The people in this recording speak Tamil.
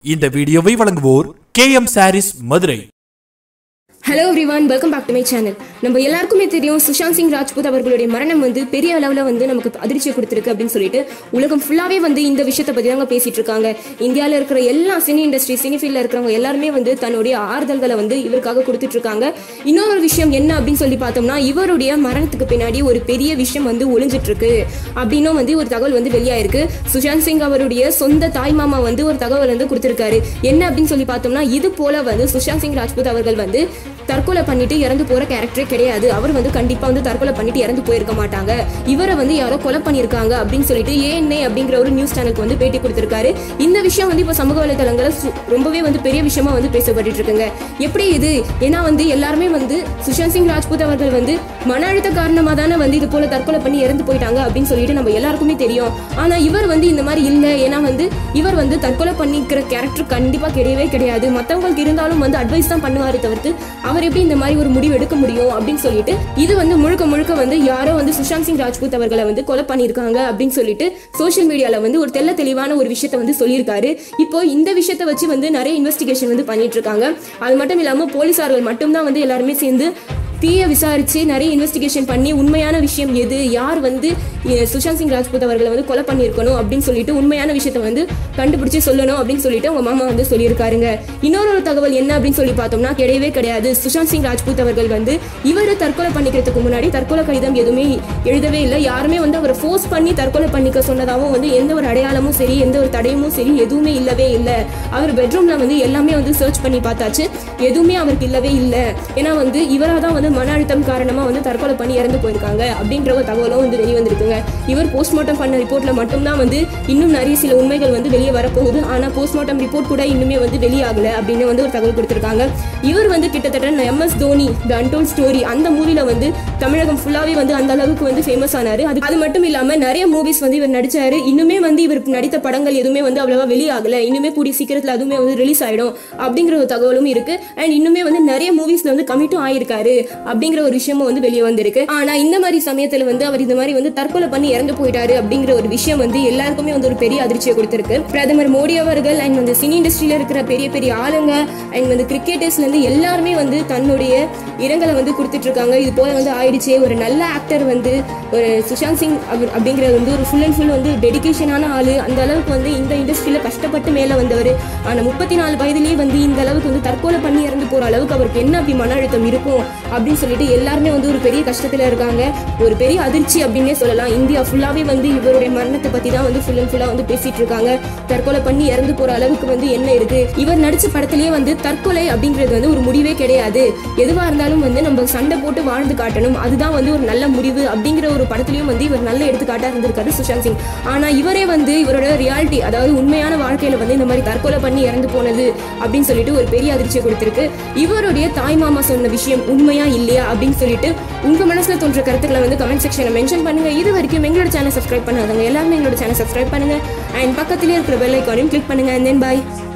இந்த வீடியோவை வழங்குவோர் K M Sarees Madurai hello everyone welcome back to my channel நம்ம எல்லாருக்குமே தெரியும் சுஷாந்த் சிங் ராஜ்பூத் அவர்களுடைய மரணம் வந்து பெரிய அளவில் வந்து நமக்கு அதிர்ச்சியை கொடுத்துருக்கு அப்படின்னு சொல்லிட்டு உலகம் ஃபுல்லாகவே வந்து இந்த விஷயத்தை பற்றி தாங்க பேசிட்டு இருக்காங்க இந்தியாவில் இருக்கிற எல்லா சினி இண்டஸ்ட்ரி சினி ஃபீல்டில் இருக்கிறவங்க எல்லாருமே வந்து தன்னுடைய ஆறுதல்களை வந்து இவருக்காக கொடுத்துட்டு இருக்காங்க இன்னொரு விஷயம் என்ன அப்படின்னு சொல்லி பார்த்தோம்னா இவருடைய மரணத்துக்கு பின்னாடி ஒரு பெரிய விஷயம் வந்து ஒளிஞ்சிட்டு இருக்கு அப்படின்னும் வந்து ஒரு தகவல் வந்து வெளியாயிருக்கு சுஷாந்த் சிங் அவருடைய சொந்த தாய் மாமா வந்து ஒரு தகவல் வந்து கொடுத்துருக்காரு என்ன அப்படின்னு சொல்லி பார்த்தோம்னா இது போல வந்து சுஷாந்த் சிங் ராஜ்பூத் அவர்கள் வந்து தற்கொலை பண்ணிட்டு இறந்து போற கேரக்டரே கிடையாது அவர் வந்து கண்டிப்பா வந்து தற்கொலை பண்ணிட்டு இறந்து போயிருக்க மாட்டாங்க இவரை வந்து யாரோ கொலை பண்ணியிருக்காங்க அப்படின்னு சொல்லிட்டு ஏஎன்ஏ அப்படிங்கிற ஒரு நியூஸ் சேனலுக்கு வந்து பேட்டி கொடுத்திருக்காரு இந்த விஷயம் வந்து இப்போ சமூக வலைதளங்களில் சு- ரொம்பவே வந்து பெரிய விஷயமா வந்து பேசப்பட்டு இருக்குங்க எப்படி இது ஏன்னா வந்து எல்லாருமே வந்து சுஷாந்த் சிங் ராஜ்பூத் அவர்கள் வந்து மன அழுத்த காரணமா தானே வந்து இது போல தற்கொலை பண்ணி இறந்து போயிட்டாங்க அப்படின்னு சொல்லிட்டு நம்ம எல்லாருக்குமே தெரியும் ஆனா இவர் வந்து இந்த மாதிரி இல்லை ஏன்னா வந்து இவர் வந்து தற்கொலை பண்ணிக்கிற கேரக்டர் கண்டிப்பா கிடையவே கிடையாது மற்றவங்களுக்கு இருந்தாலும் வந்து அட்வைஸ் தான் பண்ணுவாரே தவிர்த்து அவர் எப்படி இந்த மாதிரி ஒரு முடிவு எடுக்க முடியும் அப்படின்னு சொல்லிட்டு இது வந்து முழுக்க முழுக்க வந்து யாரோ வந்து சுஷாந்த் சிங் ராஜ்பூத் அவர்களை வந்து கொலை பண்ணியிருக்காங்க அப்படின்னு சொல்லிட்டு சோஷியல் மீடியால வந்து ஒரு தெள்ள தெளிவான ஒரு விஷயத்த வந்து சொல்லியிருக்காரு இப்போ இந்த விஷயத்த வச்சு வந்து நிறைய இன்வெஸ்டிகேஷன் வந்து பண்ணிட்டு இருக்காங்க அது மட்டும் இல்லாம போலீசார்கள் மட்டும்தான் வந்து எல்லாருமே சேர்ந்து தீய விசாரிச்சு நிறைய இன்வெஸ்டிகேஷன் பண்ணி உண்மையான விஷயம் எது யார் வந்து அஹ், சுஷாந்த் சிங் ராஜ்பூத் அவர்களை வந்து கொலை பண்ணியிருக்கணும் அப்படின்னு சொல்லிட்டு உண்மையான விஷயத்தை வந்து கண்டுபிடிச்சு சொல்லணும் அப்படின்னு சொல்லிட்டு அவங்க மாமா வந்து சொல்லியிருக்காருங்க இன்னொரு ஒரு தகவல் என்ன அப்படின்னு சொல்லி பார்த்தோம்னா கிடையவே கிடையாது சுஷாந்த் சிங் ராஜ்பூத் அவர்கள் வந்து இவர் தற்கொலை பண்ணிக்கிறதுக்கு முன்னாடி தற்கொலை கடிதம் எதுவுமே எழுதவே இல்லை யாருமே வந்து அவரை ஃபோர்ஸ் பண்ணி தற்கொலை பண்ணிக்க சொன்னதாகவும் வந்து எந்த ஒரு அடையாளமும் சரி எந்த ஒரு தடையும் சரி எதுவுமே இல்லவே இல்லை அவர் பெட்ரூம்ல வந்து எல்லாமே வந்து சர்ச் பண்ணி பார்த்தாச்சு எதுவுமே அவருக்கு இல்லவே இல்லை ஏன்னா வந்து இவராக தான் வந்து மன அழுத்தம் காரணமா வந்து தற்கொலை பண்ணி இறந்து போயிருக்காங்க அப்படின்ற ஒரு தகவலும் வந்து வெளியே வந்திருக்குங்க இவர் போஸ்ட்மார்ட்டம் பண்ண ரிப்போர்ட்ல மட்டும்தான் வந்து இன்னும் நிறைய சில உண்மைகள் வந்து வெளியே வரப்போகுது ஆனா போஸ்ட்மார்ட்டம் ரிப்போர்ட் கூட இன்னுமே வந்து வெளியாகல அப்படின்னு வந்து ஒரு தகவல் கொடுத்திருக்காங்க இவர் வந்து கிட்டத்தட்ட M S Dhoni the untold story அந்த மூவில வந்து தமிழகம் ஃபுல்லாவே வந்து அந்த அளவுக்கு வந்து ஃபேமஸ் ஆனாரு அது அது மட்டும் இல்லாம நிறைய மூவிஸ் வந்து இவர் நடிச்சாரு இன்னுமே வந்து இவர் நடித்த படங்கள் எதுவுமே வந்து அவ்வளவா வெளியாகல இன்னுமே கூடிய சீக்கிரத்துல அதுவுமே வந்து ரிலீஸ் ஆயிடும் அப்படிங்கிற ஒரு தகவலும் இருக்கு அண்ட் இன்னுமே வந்து நிறைய மூவிஸ்ல வந்து கமிட்டும் ஆயிருக்காரு அப்படிங்கிற ஒரு விஷயமும் வந்து வெளியே வந்திருக்கு ஆனா இந்த மாதிரி சமயத்துல வந்து அவர் இந்த மாதிரி வந்து தற்கொலை பண்ணி இறந்து போயிட்டாரு அப்படிங்கிற ஒரு விஷயம் வந்து எல்லாருக்குமே வந்து ஒரு பெரிய அதிர்ச்சியை கொடுத்திருக்கு பிரதமர் மோடி அவர்கள் அண்ட் வந்து சினி இண்டஸ்ட்ரியில இருக்கிற பெரிய பெரிய ஆளுங்க அண்ட் வந்து கிரிக்கெட்டர்ஸ்ல இருந்து எல்லாருமே வந்து தன்னுடைய இரங்கலை வந்து கொடுத்துட்டு இருக்காங்க இது போல வந்து ஆயிடுச்சு ஒரு நல்ல ஆக்டர் வந்து ஒரு சுஷாந்த் சிங் அவர் அப்படிங்கிறது வந்து ஒரு ஃபுல் அண்ட் ஃபுல் வந்து டெடிகேஷனான ஆளு அந்த அளவுக்கு வந்து இந்த இண்டஸ்ட்ரியில கஷ்டப்பட்டு மேல வந்தவர் ஆனா முப்பத்தி நாலு வயதுலயே வந்து இந்த அளவுக்கு வந்து தற்கொலை பண்ணி இறந்து போற அளவுக்கு அவருக்கு என்ன அப்படி மன அழுத்தம் இருக்கும் அப்படின்னு சொல்லிட்டு எல்லாருமே வந்து ஒரு பெரிய கஷ்டத்துல இருக்காங்க ஒரு பெரிய அதிர்ச்சி அப்படின்னே சொல்லலாம் இந்தியா ஃபுல்லாவே வந்து இவருடைய மரணத்தை பத்தி தான் வந்து ஃபுல் அண்ட் ஃபுல்லா வந்து பேசிட்டு இருக்காங்க தற்கொலை பண்ணி இறந்து போற அளவுக்கு வந்து என்ன இருக்கு இவர் நடிச்ச படத்திலேயே வந்து தற்கொலை அப்படிங்கிறது வந்து ஒரு முடிவே கிடையாது எதுவா இருந்தாலும் வந்து நம்ம சண்டை போட்டு வாழ்ந்து காட்டணும் அதுதான் வந்து ஒரு நல்ல முடிவு அப்படிங்கிற ஒரு படத்துலயும் வந்து இவர் நல்ல எடுத்துக்காட்டா இருந்திருக்காரு சுஷாந்த் சிங் ஆனா இவரே வந்து இவரோட ரியாலிட்டி அதாவது உண்மையான வாழ்க்கையில வந்து இந்த மாதிரி தற்கொலை பண்ணி இறந்து போனது அப்படின்னு சொல்லிட்டு ஒரு பெரிய அதிர்ச்சியை கொடுத்திருக்கு இவருடைய தாய் மாமா சொன்ன விஷயம் உண்மையா இல்லையா அப்படின்னு சொல்லிட்டு உங்க மனசுல தோன்ற கருத்துக்களை வந்து கமெண்ட் செக்ஷன்ல மென்ஷன் பண்ணுங்க இது வரைக்கும் எங்களோட சேனல் சப்ஸ்கிரைப் பண்ணாதவங்க எல்லாருமே எங்களோட சேனல் சப்ஸ்கிரைப் பண்ணுங்க அண்ட் பக்கத்திலே இருக்கிற பெல் ஐக்கானையும் கிளிக் பண்ணுங்க அண்ட் தென் பாய்